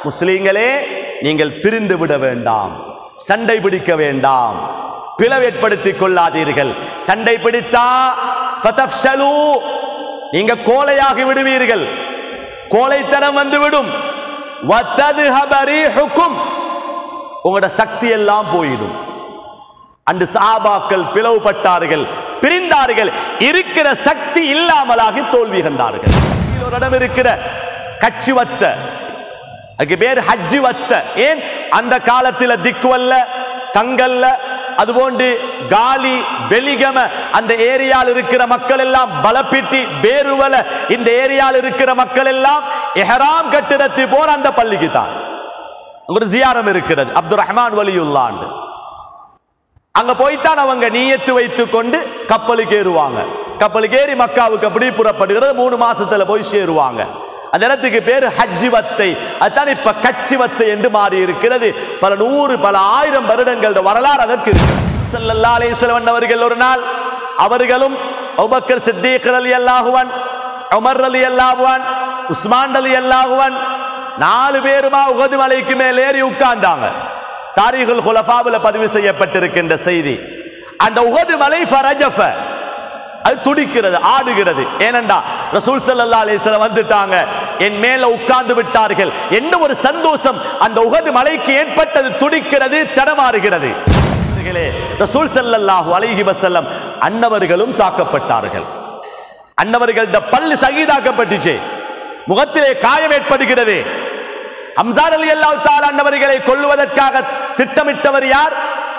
முஸ்லீம்களே நீங்கள் பிரிந்து விட வேண்டாம் சண்டை பிடிக்க வேண்டாம் பிளவு ஏற்படுத்திக் கொள்ளாதீர்கள் சண்டை பிடித்தா ஃபதஃப்ஷலு, நீங்க கோலையாகி விடுவீர்கள் கோலைத்தனம் வந்துவிடும் வத்ததுஹப ரீஹுக்கும். உங்களோட சக்தி எல்லாம் போயிடும் அன்று சஹாபாக்கள் பிளவுபட்டார்கள் பிரிந்தார்கள் இருக்கிற சக்தி இல்லாமலாகி தோல்வி கண்டார்கள் ஒரு இடம் இருக்கிற கச்சி வத்த அதுக்கு பேர் ஹஜ்ஜி வத்த ஏன் அந்த காலத்துல திக்குவல்ல தங்கல்ல அதுபோன்று காலி வெலிகம அந்த ஏரியாவில் இருக்கிற மக்கள் எல்லாம் பலப்பிட்டி பேருவல இந்த ஏரியாவில் இருக்கிற மக்கள் எல்லாம் எஹராம் கட்டிடத்து போற அந்த பள்ளிக்கு தான் ஒரு ஜியாரம் இருக்கிறது அப்துல் ரஹ்மான் வலியுல்லாண்டு அங்க போய்த்தான் அவங்க நீயத்து வைத்துக் கொண்டு கப்பலுக்கு ஏறுவாங்க கப்பலுக்கு ஏறி மக்காவுக்கு அப்படி புறப்படுகிறது மூணு மாசத்துல போய் சேருவாங்க அந்த இடத்துக்கு பேர் ஹஜ்ஜி வத்தை அதுதான் இப்ப கச்சி வத்தை என்று மாறி இருக்கிறது பல நூறு பல ஆயிரம் வருடங்களோட வரலாறு அதற்கு இருக்கு ஸல்லல்லாஹு அலைஹி வஸல்லம் அவர்கள் ஒரு நாள் அவர்களும் அபூபக்கர் சித்தீக் ரலியல்லாஹுவன் உமர் ரலியல்லாஹுவன் உஸ்மான் ரலியல்லாஹுவன் நாலு பேருமா உகது மலைக்கு மேல் ஏறி உட்கார்ந்தாங்க தாரிகுல் குலஃபாவுல பதிவு செய்யப்பட்டிருக்கின்ற செய்தி அந்த உகது மலை ஃபரஜஃப அது துடிக்கிறது ஆடுகிறது ஏனண்டா ரசூல் ஸல்லல்லாஹு அலைஹி வஸல்லம் வந்துட்டாங்க என் மேல உட்கார்ந்து விட்டார்கள் என்ற ஒரு சந்தோஷம் அந்த உகது மலைக்கு ஏற்பட்டது துடிக்கிறது தடமாறுகிறது அவர்களே, ரசூல் ஸல்லல்லாஹு அலைஹி வஸல்லம் அன்னவர்களும் தாக்கப்பட்டார்கள் அன்னவர்கள்ட பல்லு சகிதாக்கப்பட்டுச்சு முகத்திலே காயம் ஏற்படுகிறது ஹம்சார் அலி அல்லாஹ் தாலா அன்னவர்களை கொல்லுவதற்காக திட்டமிட்டவர் யார்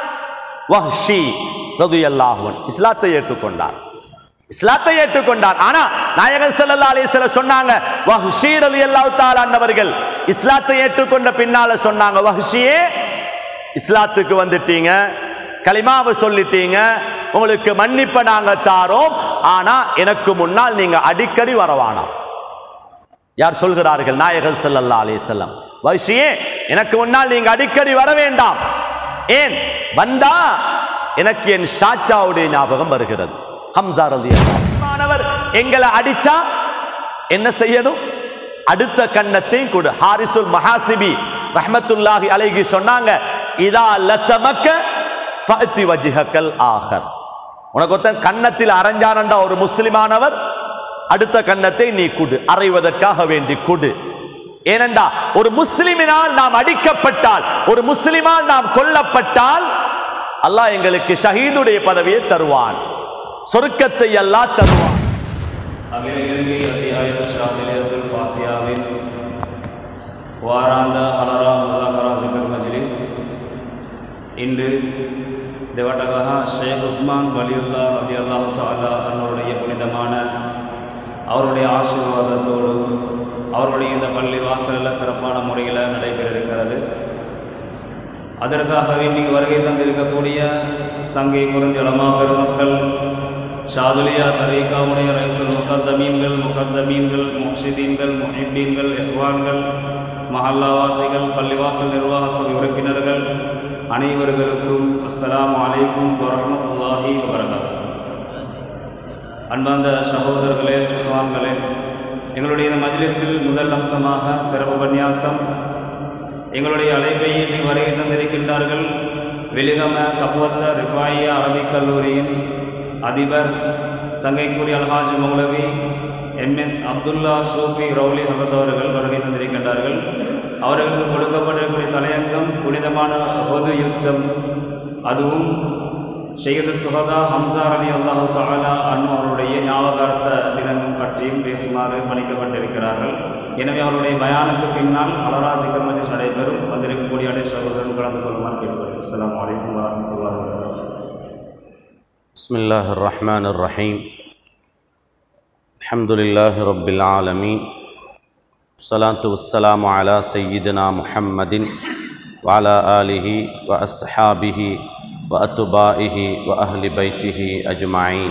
வஹ்ஷி ரலியல்லாஹு அன்ஹு இஸ்லாத்தை ஏற்றுக்கொண்டார் இஸ்லாத்தை ஏற்றுக்கொண்டார் ஆனா நாயகர் ஸல்லல்லாஹு அலைஹி வஸல்லம் சொன்னாங்க வஹ்ஷி ரலியல்லாஹு தஆலா அன்னவர்கள் இஸ்லாத்தை ஏற்றுக்கொண்ட பின்னால சொன்னாங்க வஹ்ஷியே இஸ்லாத்துக்கு வந்துட்டீங்க கலிமாவை சொல்லிட்டீங்க உங்களுக்கு மன்னிப்பை நாங்க தாரோம் ஆனா எனக்கு முன்னால் நீங்க அடிக்கடி வரவானாம் யார் சொல்கிறார்கள் நாயகர் ஸல்லல்லாஹு அலைஹி வஸல்லம் வஹ்ஷியே எனக்கு முன்னால் நீங்க அடிக்கடி வர வேண்டாம் ஏன் வந்தா எனக்கு என் ஷாச்சாவுடைய ஞாபகம் வருகிறது ஹம்சா ரலியல்லாஹு மாணவர் எங்களை அடிச்சா என்ன செய்யணும் அடுத்த கண்ணத்தையும் கொடு ஹாரிசுல் மஹாசிபி ரஹ்மத்துல்லாஹி அலைஹி சொன்னாங்க இதா லத்தமக்க ஃபஅத்தி வஜ்ஹக்கல் ஆஹர் உனக்கு ஒருத்தன் கன்னத்தில் அரைஞ்சானண்டா ஒரு முஸ்லிமானவர் அடுத்த கன்னத்தை நீ குடு அறைவதற்காக வேண்டி குடு ஏனண்டா ஒரு முஸ்லிமினால் நாம் அடிக்கப்பட்டால் ஒரு முஸ்லிமால் நாம் கொல்லப்பட்டால் அல்லாஹ் எங்களுக்கு ஷஹீதுடைய பதவியை தருவான் சொர்க்கத்தை அல்லாஹ் தருவான் அகில இலங்கை அத்தியாயத்து ஷாதிலியத்துல் ஃபாசியாவின் வாராந்த ஹலரா முசாகரா சிக்கர் மஜ்லிஸ் இன்று திவட்டகா ஷேக் உஸ்மான் வலியுல்லா ரபி அல்லாஹு தாலா அவருடைய புனிதமான அவருடைய ஆசீர்வாதத்தோடு அவருடைய இந்த பள்ளி வாசலில் சிறப்பான முறையில் நடைபெற இருக்கிறது அதற்காக வேண்டி வருகை தந்திருக்கக்கூடிய சங்கை புரிஞ்சலமா பெருமக்கள் ஷாதுலியா தரீகாவுடைய ரைசுல் முகத்தமீன்கள் முகத்தமீன்கள் முஹ்ஷிதீன்கள் முஹிப்பீன்கள் இஹ்வான்கள் மஹல்லாவாசிகள் பள்ளிவாசல் நிர்வாக சபை உறுப்பினர்கள் அனைவர்களுக்கும் அஸ்ஸலாமு அலைக்கும் வரஹ்மத்துல்லாஹி வபரகாத்துஹு அன்பார்ந்த சகோதரர்களே இஹ்வான்களே எங்களுடைய இந்த மஜ்லிஸில் முதல் அம்சமாக சிறப்பு உபன்யாசம் எங்களுடைய அழைப்பை ஏற்றி வருகை தந்திருக்கின்றார்கள் வெளிகம கபுவத்த ரிஃபாயியா அரபிக் கல்லூரியின் அதிபர் சங்கைக்குடி அல்ஹாஜ் மௌலவி எம்எஸ் அப்துல்லா ஷூஃபி ரவுலி ஹசத் அவர்கள் வருகை தந்திருக்கின்றார்கள் அவர்களுக்கு கொடுக்கப்பட்டிருக்கக்கூடிய தலையங்கம் புனிதமான பொது யுத்தம் அதுவும் ஷெய்து சுகதா ஹம்சா அலி அல்லாஹு தாலா அன்னு அவருடைய ஞாபகார்த்த தினம் பற்றியும் பேசுமாறு பணிக்கப்பட்டிருக்கிறார்கள் எனவே அவருடைய பயானுக்கு பின்னால் அலரா சிக்கர் மஜிஸ் நடைபெறும் வந்திருக்கக்கூடிய அடை சகோதரன் கலந்து கொள்ளுமாறு கேட்கிறேன் அஸ்லாம் வலைக்கம் வரமத்துல்லா வரகாத்துஹு بسم الله الرحمن الرحيم الحمد لله رب العالمين الصلاة والسلام على سيدنا محمد وعلى آله وأصحابه وأتباعه وأهل بيته أجمعين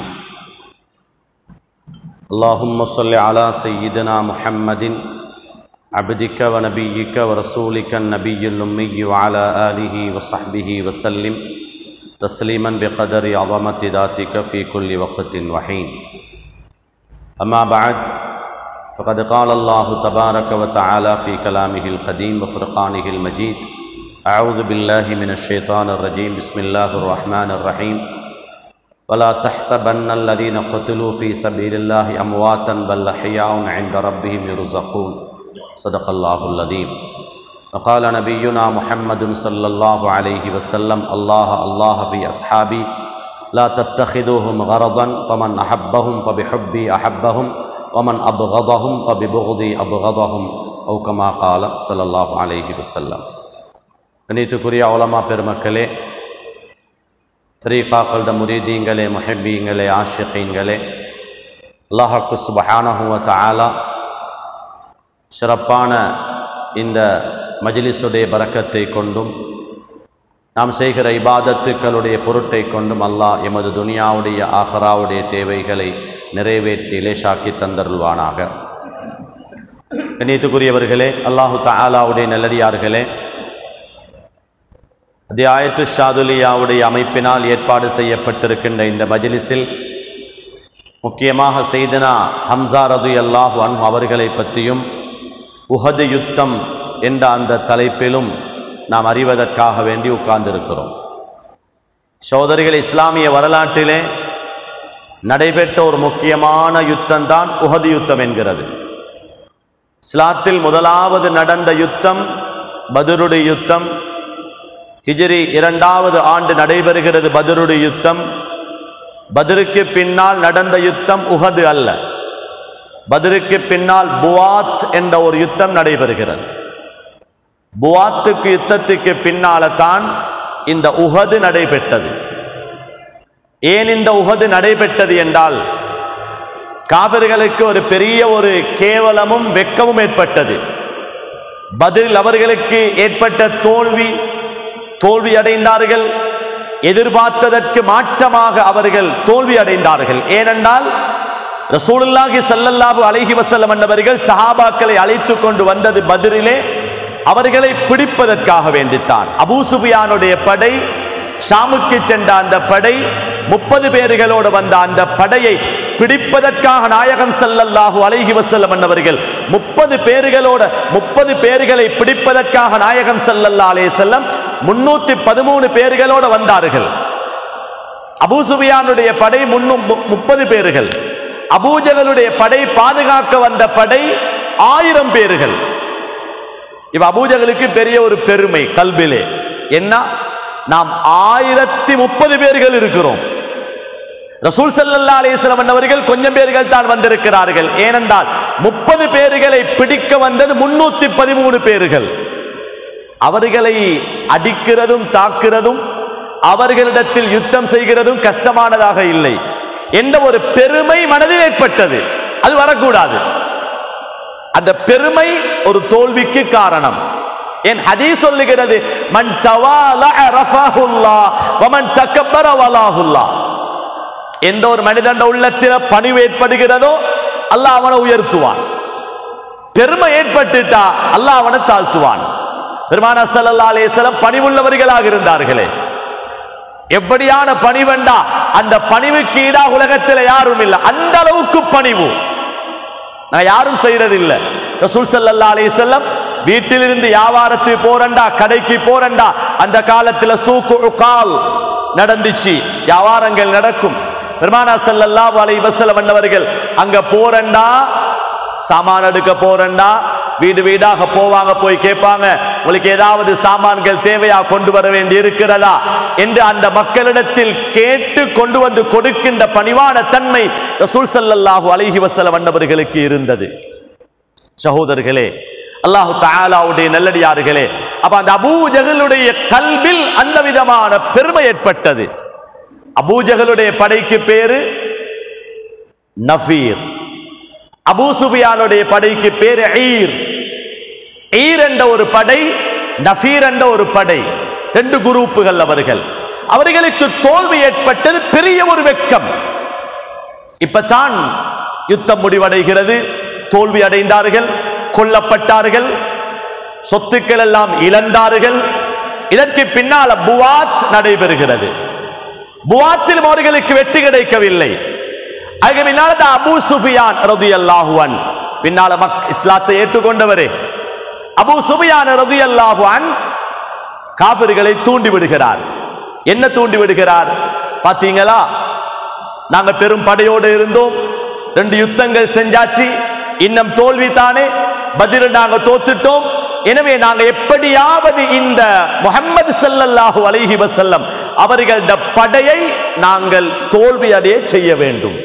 اللهم صل على سيدنا محمد عبدك ونبيك ورسولك النبي الأمي وعلى آله وصحبه وسلم تسليما بقدر عظمة ذاتك في كل وقت وحين أما بعد فقد قال الله تبارك وتعالى في كلامه القديم وفرقانه المجيد أعوذ بالله من الشيطان الرجيم بسم الله الرحمن الرحيم ولا تحسبن الذين قتلوا في سبيل الله أمواتا بل أحياء عند ربهم يرزقون صدق الله العظيم وقال نبينا محمد صلى الله عليه وسلم الله الله في أصحابي لا تتخذوهم غرضا فمن أحبهم فبحبي أحبهم ومن أبغضهم فببغضي أبغضهم أو كما قال صلى الله عليه وسلم கணித்துக்குரிய உலமா பெருமக்களே தரீகாக்கள முரீதீங்களே முஹப்பீங்களே ஆஷிகீங்களே அல்லாஹாக்கு சுபஹானஹுவ தஆலா சிறப்பான இந்த மஜ்லிஸுடைய பரக்கத்தை கொண்டும் நாம் செய்கிற இபாதத்துக்களுடைய பொருட்டை கொண்டும் அல்லாஹ் எமது துனியாவுடைய ஆஹராவுடைய தேவைகளை நிறைவேற்றி லேசாக்கி தந்தருள்வானாக கண்ணியத்துக்குரியவர்களே அல்லாஹு தஆலாவுடைய நல்லடியார்களே அத்தியாயத்து ஷாதுலியாவுடைய அமைப்பினால் ஏற்பாடு செய்யப்பட்டிருக்கின்ற இந்த மஜ்லிஸில் முக்கியமாக செய்தனா ஹம்சா ரது அல்லாஹு அன்ஹு அவர்களை பற்றியும் உஹது யுத்தம் என்ற அந்த தலைப்பிலும் நாம் அறிவதற்காக வேண்டி உட்கார்ந்திருக்கிறோம் சோதரிகள் இஸ்லாமிய வரலாற்றிலே நடைபெற்ற ஒரு முக்கியமான யுத்தம்தான் உஹது யுத்தம் என்கிறது இஸ்லாத்தில் முதலாவது நடந்த யுத்தம் பதுருடைய யுத்தம் ஹிஜ்ரி இரண்டாவது ஆண்டு நடைபெறுகிறது பதருடைய யுத்தம் பதருக்கு பின்னால் நடந்த யுத்தம் உஹது அல்ல பதருக்கு பின்னால் புவாத் என்ற ஒரு யுத்தம் நடைபெறுகிறது புவாத்துக்கு யுத்தத்துக்கு பின்னால தான் இந்த உஹது நடைபெற்றது ஏன் இந்த உஹது நடைபெற்றது என்றால் காவிர்களுக்கு ஒரு பெரிய ஒரு கேவலமும் வெக்கமும் ஏற்பட்டது பதில் அவர்களுக்கு ஏற்பட்ட தோல்வி தோல்வி அடைந்தார்கள் எதிர்பார்த்ததற்கு மாற்றமாக அவர்கள் தோல்வி அடைந்தார்கள் ஏனென்றால் ரசூலுல்லாஹி ஸல்லல்லாஹு அலைஹி வஸல்லம் என்பவர்கள் சஹாபாக்களை அழைத்து கொண்டு வந்தது பதிரிலே அவர்களை பிடிப்பதற்காக வேண்டித்தான் அபூ சுபியானுடைய படை ஷாமுக்கு சென்ற அந்த படை முப்பது பேர்களோடு வந்த அந்த படையை பிடிப்பதற்காக நாயகம் ஸல்லல்லாஹு அலைஹி வஸல்லம் என்பவர்கள் முப்பது பேர்களோட முப்பது பேர்களை பிடிப்பதற்காக நாயகம் ஸல்லல்லாஹு அலைஹி வஸல்லம் முன்னூத்தி பதிமூணு பேர்களோடு வந்தார்கள் அபூசுபியானுடைய படை முன்னும் முப்பது பேர்கள் அபூஜகளுடைய படை பாதுகாக்க வந்த படை ஆயிரம் பேர்கள் இவ அபூஜகளுக்கு பெரிய ஒரு பெருமை கல்விலே என்ன நாம் ஆயிரத்தி முப்பது பேர்கள் இருக்கிறோம் ரசூல் சல்லல்லா அலிஸ்லாம் அவர்கள் கொஞ்சம் பேர்கள் தான் வந்திருக்கிறார்கள் ஏனென்றால் முப்பது பேர்களை பிடிக்க வந்தது முன்னூத்தி பதிமூணு பேர்கள் அவர்களை அடிக்கிறதும் தாக்குறதும் அவர்களிடத்தில் யுத்தம் செய்கிறதும் கஷ்டமானதாக இல்லை என்ற ஒரு பெருமை மனதில் ஏற்பட்டது அது வரக்கூடாது அந்த பெருமை ஒரு தோல்விக்கு காரணம் என் ஹதீஸ் சொல்லுகிறது மன் தவாலஅ ரஃபஹுல்லா வமன் தக்கபர வலாஹுல்லா எந்த ஒரு மனிதன் உள்ளத்தில் பணிவு ஏற்படுகிறதோ அல்லாஹ் அவனை உயர்த்துவான் பெருமை ஏற்பட்டுட்டா அல்லாஹ் அவனை தாழ்த்துவான் பெருமானா ஸல்லல்லாஹு அலைஹி வஸல்லம் பணிவுள்ளவர்களாக இருந்தார்களே எப்படியான பணிவெண்டா அந்த பணிவுக்கு ஈடா உலகத்தில் யாரும் இல்லை அந்த அளவுக்கு பணிவு நான் யாரும் செய்யறது இல்ல ரசூல் ஸல்லல்லாஹு அலைஹி வஸல்லம் வீட்டிலிருந்து வியாபாரத்துக்கு போறண்டா கடைக்கு போறண்டா அந்த காலத்துல சூக்கு உகால் நடந்துச்சு வியாபாரங்கள் நடக்கும் பெருமானா ஸல்லல்லாஹு அலைஹி வஸல்லம் அன்னவர்கள் அங்க போறண்டா சாமான் எடுக்க போறண்டா வீடு வீடாக போவாங்க போய் கேட்பாங்க உங்களுக்கு ஏதாவது சாமான்கள் தேவையா கொண்டு வர வேண்டி இருக்கிறதா என்று அந்த மக்களிடத்தில் கேட்டு கொண்டு வந்து கொடுக்கின்ற பணிவான தன்மை ரசூல் ஸல்லல்லாஹு அலைஹி வஸல்லம் அன்னவர்களுக்கு இருந்தது சகோதரர்களே அல்லாஹு தஆலாவுடைய நல்லடியார்களே அப்ப அந்த அபூ ஜஹலுடைய கல்வில் அந்த விதமான பெருமை ஏற்பட்டது அபூ ஜஹலுடைய படைக்கு பேரு நஃபீர் அபூ சுபியானுடைய படைக்கு பேரு ஈர் ஈர் என்ற ஒரு படை நஃபீர் என்ற ஒரு படை ரெண்டு குரூப்புகள் அவர்கள் அவர்களுக்கு தோல்வி ஏற்பட்டது பெரிய ஒரு வெட்கம் இப்பதான் யுத்தம் முடிவடைகிறது தோல்வி அடைந்தார்கள் கொல்லப்பட்டார்கள் சொத்துக்கள் எல்லாம் இழந்தார்கள் இதற்கு பின்னால் புவாத் நடைபெறுகிறது புவாத்திலும் அவர்களுக்கு வெற்றி கிடைக்கவில்லை அதுக்கு பின்னால் தான் அபூ சுஃபியான் ரதியல்லாஹு அன் பின்னால மக் இஸ்லாத்தை ஏற்றுக்கொண்டவரே அபூ சுபியான ரதியல்லாஹு அன் காபிர்களை தூண்டி விடுகிறார் என்ன தூண்டி விடுகிறார் பாத்தீங்களா நாங்க பெரும் படையோடு இருந்தோம் ரெண்டு யுத்தங்கள் செஞ்சாச்சு இன்னும் தோல்வி தானே பதில் நாங்க தோத்துட்டோம் எனவே நாங்க எப்படியாவது இந்த முஹம்மது ஸல்லல்லாஹு அலைஹி வஸல்லம் அவர்கள்ட படையை நாங்கள் தோல்வி அடைய செய்ய வேண்டும்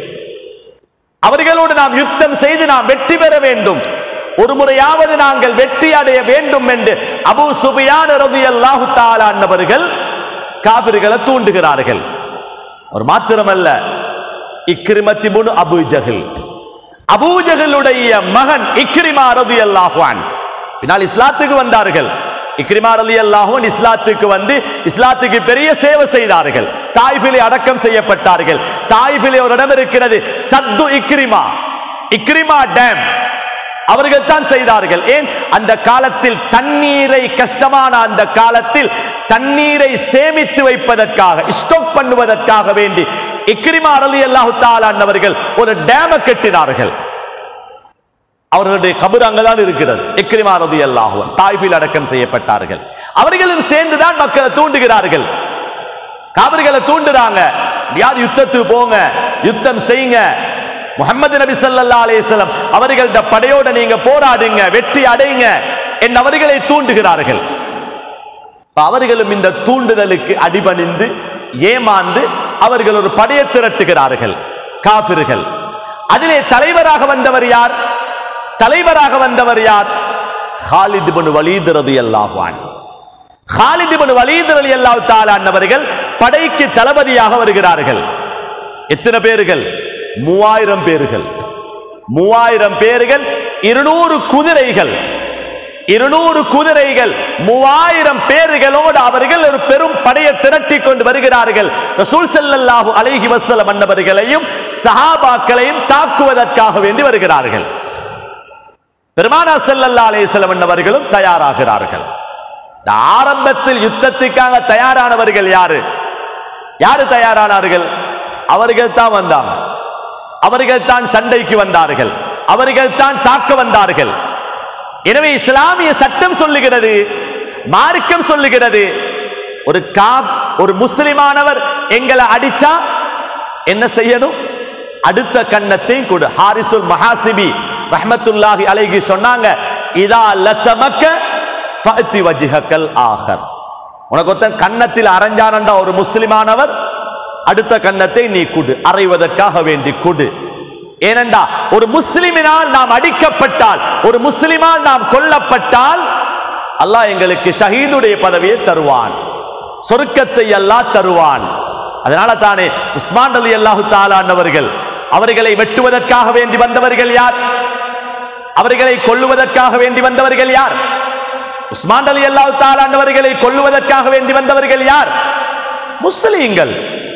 அவர்களோடு நாம் யுத்தம் செய்து நாம் வெற்றி பெற வேண்டும் ஒரு முறையாவது நாங்கள் வெற்றி அடைய வேண்டும் என்று அபூ சுபியான் ரலியல்லாஹு தஆலா அன்னவர்கள் காபிர்களை தூண்டுகிறார்கள் ஒரு மாத்திரமல்ல இக்ரிமத்தி முன் அபு ஜஹில் அபூ ஜஹலுடைய மகன் இக்ரிமா ரலியல்லாஹு அன் பின்னால் இஸ்லாத்துக்கு வந்தார்கள் இக்ரிமா ரலியல்லாஹு அன் இஸ்லாத்துக்கு வந்து இஸ்லாத்துக்கு பெரிய சேவை செய்தார்கள் தாய்ஃபிலே அடக்கம் செய்யப்பட்டார்கள் தாய்ஃபிலே ஒரு இடம் இருக்கிறது சத்து இக்ரிமா இக்ரிமா டேம் அவர்கள் தான் செய்தார்கள் ஏன் அந்த காலத்தில் தண்ணீரை கஷ்டமான அந்த காலத்தில் தண்ணீரை சேமித்து வைப்பதற்காக ஸ்டாக் பண்ணுவதற்காக வேண்டி இக்ரிமா ரலி அல்லாஹு அவர்கள் ஒரு டேமை கட்டினார்கள் அவர்களுடைய கபர் அங்கதான் இருக்கிறது இக்ரிமா ரதி அல்லாஹுவன் தாய்ஃபில் அடக்கம் செய்யப்பட்டார்கள் அவர்களும் சேர்ந்துதான் மக்களை தூண்டுகிறார்கள் காவிரிகளை தூண்டுறாங்க யார் யுத்தத்துக்கு போங்க யுத்தம் செய்யுங்க முகமது நபி ஸல்லல்லாஹு அலைஹி வஸல்லம் அவர்கள்ட படையோட நீங்க போராடுங்க வெற்றி அடையுங்க என் அவர்களை தூண்டுகிறார்கள் இப்ப அவர்களும் இந்த தூண்டுதலுக்கு அடிபணிந்து ஏமாந்து அவர்கள் ஒரு படையை திரட்டுகிறார்கள் காபிர்கள் அதிலே தலைவராக வந்தவர் யார் தலைவராக வந்தவர் யார் ஹாலித் இப்னு வலீத் ரலியல்லாஹு அன்ஹு ஹாலித் இப்னு வலீத் ரலியல்லாஹு தஆலா அன்னவர்கள் படைக்கு தளபதியாக வருகிறார்கள் எத்தனை பேர்கள் மூவாயிரம் பேர்கள் மூவாயிரம் பேர்கள் இருநூறு குதிரைகள் இருநூறு குதிரைகள் மூவாயிரம் பேர்களோடு அவர்கள் ஒரு பெரும் படையை திரட்டி கொண்டு வருகிறார்கள் ரசூல் ஸல்லல்லாஹு அலைஹி வஸல்லம் அன்னவர்களையும் சஹாபாக்களையும் தாக்குவதற்காக வேண்டி வருகிறார்கள் பெருமானா ஸல்லல்லாஹு அலைஹி வஸல்லம் அன்னவர்களும் தயாராகிறார்கள் இந்த ஆரம்பத்தில் யுத்தத்துக்காக தயாரானவர்கள் யாரு யாரு தயாரானார்கள் அவர்கள் தான் வந்தாங்க அவர்கள் தான் சண்டைக்கு வந்தார்கள் அவர்கள் தான் தாக்க வந்தார்கள் எனவே இஸ்லாமிய சட்டம் சொல்லுகிறது மார்க்கம் சொல்லுகிறது ஒரு காஃப் ஒரு முஸ்லிமானவர் எங்களை அடிச்சா என்ன செய்யணும் அடுத்த கண்ணத்தையும் கொடு ஹாரிசுல் மஹாசிபி ரஹ்மத்துல்லாஹி அலைஹி சொன்னாங்க இதா லத்தமக்க ஃபஅத்தி வஜ்ஹக்கல் ஆஹர் உனக்கு ஒருத்தன் கன்னத்தில் அரைஞ்சானண்டா ஒரு முஸ்லிமானவர் அடுத்த கன்னத்தை நீ குடு அறைவதற்காக வேண்டி குடு ஏனென்றா ஒரு முஸ்லிமினால் நாம் அடிக்கப்பட்டால் ஒரு முஸ்லிமால் நாம் கொல்லப்பட்டால் அல்லாஹ் எங்களுக்கு ஷஹீதுடைய பதவியை தருவான் சொர்க்கத்தை அல்லாஹ் தருவான் அதனால தானே உஸ்மான் அலி அல்லாஹு தாலானவர்கள் அவர்களை வெட்டுவதற்காக வேண்டி வந்தவர்கள் யார் அவர்களை கொல்லுவதற்காக வேண்டி வந்தவர்கள் யார் உஸ்மான் அலி அல்லாஹு தாலானவர்களை கொல்லுவதற்காக வேண்டி வந்தவர்கள் யார் முஸ்லீம்கள்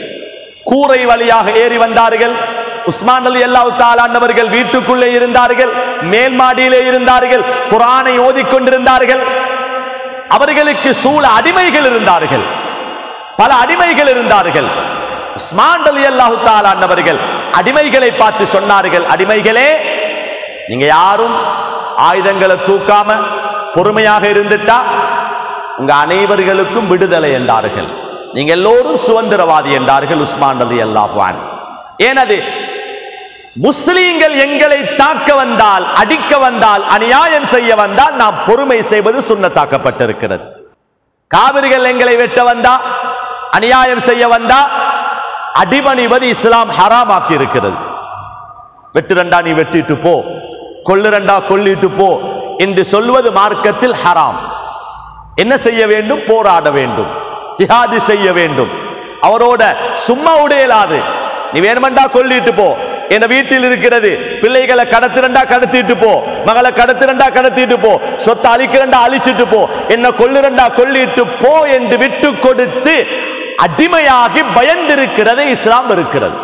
கூரை வழியாக ஏறி வந்தார்கள் உஸ்மான் அலி அல்லாஹ் தாலானவர்கள் வீட்டுக்குள்ளே இருந்தார்கள் மேல் மாடியிலே இருந்தார்கள் குரானை ஓதிக்கொண்டிருந்தார்கள் அவர்களுக்கு சூழ அடிமைகள் இருந்தார்கள் பல அடிமைகள் இருந்தார்கள் உஸ்மான் அலி அல்லாஹு தாலானவர்கள் அடிமைகளை பார்த்து சொன்னார்கள் அடிமைகளே நீங்க யாரும் ஆயுதங்களை தூக்காம பொறுமையாக இருந்துட்டா உங்க அனைவர்களுக்கும் விடுதலை என்றார்கள் நீங்க எல்லோரும் சுதந்திரவாதி என்றார்கள் உஸ்மான் அலி அல்லாஹ்வான் ஏனது முஸ்லீம்கள் எங்களை தாக்க வந்தால் அடிக்க வந்தால் அநியாயம் செய்ய வந்தால் நாம் பொறுமை செய்வது சுண்ணத்தாக்கப்பட்டிருக்கிறது காவிரிகள் எங்களை வெட்ட வந்தா அநியாயம் செய்ய வந்தா அடிபணிவது இஸ்லாம் ஹராமாக்கி இருக்கிறது வெட்டுரண்டா நீ வெட்டிட்டு போ கொள்ளுரண்டா கொல்லிட்டு போ என்று சொல்வது மார்க்கத்தில் ஹராம் என்ன செய்ய வேண்டும் போராட வேண்டும் ஜிஹாது செய்ய வேண்டும் அவரோட சும்மா உடையலாது நீ வேணுமெண்டா கொல்லிட்டு போ என் வீட்டில் இருக்கிறது பிள்ளைகளை கடத்திரண்டா கடத்திட்டு போ மகளை கடத்திரண்டா கடத்திட்டு போ சொத்தை அழிக்கிறண்டா அழிச்சிட்டு போ என்ன கொல்லுரண்டா கொல்லிட்டு போ என்று விட்டு கொடுத்து அடிமையாகி பயந்திருக்கிறதை இஸ்லாம் இருக்கிறது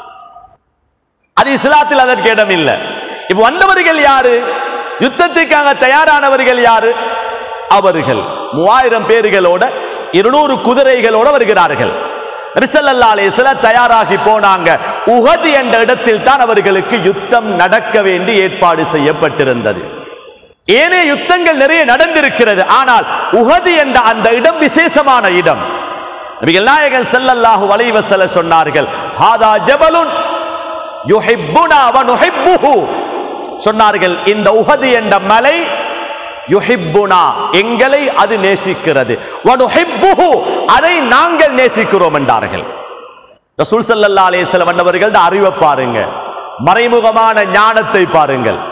அது இஸ்லாத்தில் அதற்கு இடம் இல்லை இப்ப வந்தவர்கள் யாரு யுத்தத்துக்காக தயாரானவர்கள் யாரு அவர்கள் மூவாயிரம் பேர்களோட இருநூறு குதிரைகளோட வருகிறார்கள் நபிசல்லா அலைஹிஸ்ஸலாம் தயாராகி போனாங்க உஹது என்ற இடத்தில் தான் அவர்களுக்கு யுத்தம் நடக்க வேண்டி ஏற்பாடு செய்யப்பட்டிருந்தது ஏனே யுத்தங்கள் நிறைய நடந்திருக்கிறது ஆனால் உஹது என்ற அந்த இடம் விசேஷமான இடம் நபிகள் நாயகன் ஸல்லல்லாஹு அலைஹி வஸல்லம் சொன்னார்கள் ஹாதா ஜபலுன் யுஹிப்புனா வ நுஹிப்புஹு சொன்னார்கள் இந்த உஹது என்ற மலை யுஹிப்புனா எங்களை அது நேசிக்கிறது வ நுஹிப்புஹு அதை நாங்கள் நேசிக்கிறோம் என்றார்கள் ரசூல் ஸல்லல்லாஹு அலைஹி வஸல்லம் அன்னவர்கள் அறிவை பாருங்க மறைமுகமான ஞானத்தை பாருங்கள்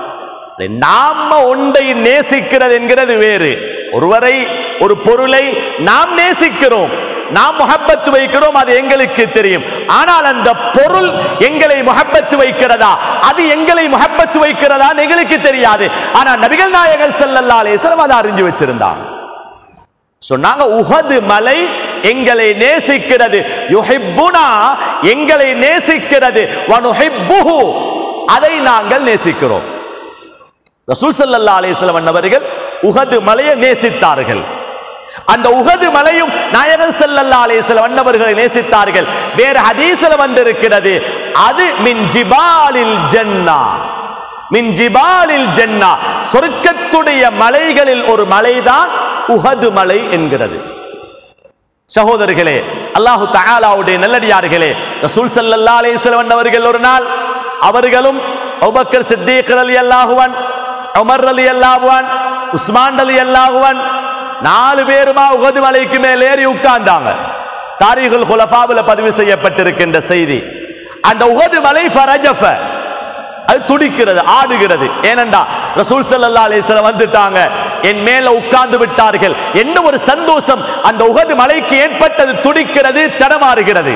நாம ஒன்றை நேசிக்கிறது என்கிறது வேறு ஒருவரை ஒரு பொருளை நாம் நேசிக்கிறோம் நாம் முகப்பத்து வைக்கிறோம் அது எங்களுக்கு தெரியும் ஆனால் அந்த பொருள் எங்களை முகப்பத்து வைக்கிறதா அது எங்களை முகப்பத்து வைக்கிறதா எங்களுக்கு தெரியாது ஆனா நபிகள் நாயகர் ஸல்லல்லாஹு அலைஹி வஸல்லம் அதை அறிஞ்சு வச்சிருந்தாங்க சொன்னாங்க உஹது மலை எங்களை நேசிக்கிறது யுஹிப்புனா எங்களை நேசிக்கிறது வனுஹிப்புஹு அதை நாங்கள் நேசிக்கிறோம் ரசூல் ஸல்லல்லாஹு அலைஹி வஸல்லம் அன்னவர்கள் உஹது மலையை நேசித்தார்கள் அந்த உஹது மலையும் நாயகர் ஸல்லல்லாஹு அலைஹி வஸல்லம் அன்னவர்களை நேசித்தார்கள் வேறு ஹதீஸ்ல வந்திருக்கிறது அது மின் ஜிபாலில் ஜன்னா மின் ஜிபாலில் ஜன்னா சொர்க்கத்துடைய மலைகளில் ஒரு மலைதான் உஹது மலை என்கிறது சகோதரர்களே அல்லாஹு தஆலாவுடைய நல்லடியார்களே ரசூல் ஸல்லல்லாஹு அலைஹி வஸல்லம் அவர்கள் ஒரு நாள் அவர்களும் அபூபக்கர் சித்தீக் ரலியல்லாஹு அன் உமர் ரலியல்லாஹு அன் உஸ்மான் ரலியல்லாஹு அன் நாலு பேருமா உஹது மலைக்கு மேல் ஏறி உட்கார்ந்தாங்க தாரீகுல் குலஃபாவுல பதிவு செய்யப்பட்டிருக்கின்ற செய்தி அந்த உஹது மலை ஃபரஜஃப அது துடிக்கிறது ஆடுகிறது ஏனண்டா ரசூல் ஸல்லல்லாஹு அலைஹி வஸல்லம் வந்துட்டாங்க என் மேல உட்கார்ந்து விட்டார்கள் என்ன ஒரு சந்தோஷம் அந்த உகது மலைக்கு ஏற்பட்டது துடிக்கிறது தடமாறுகிறது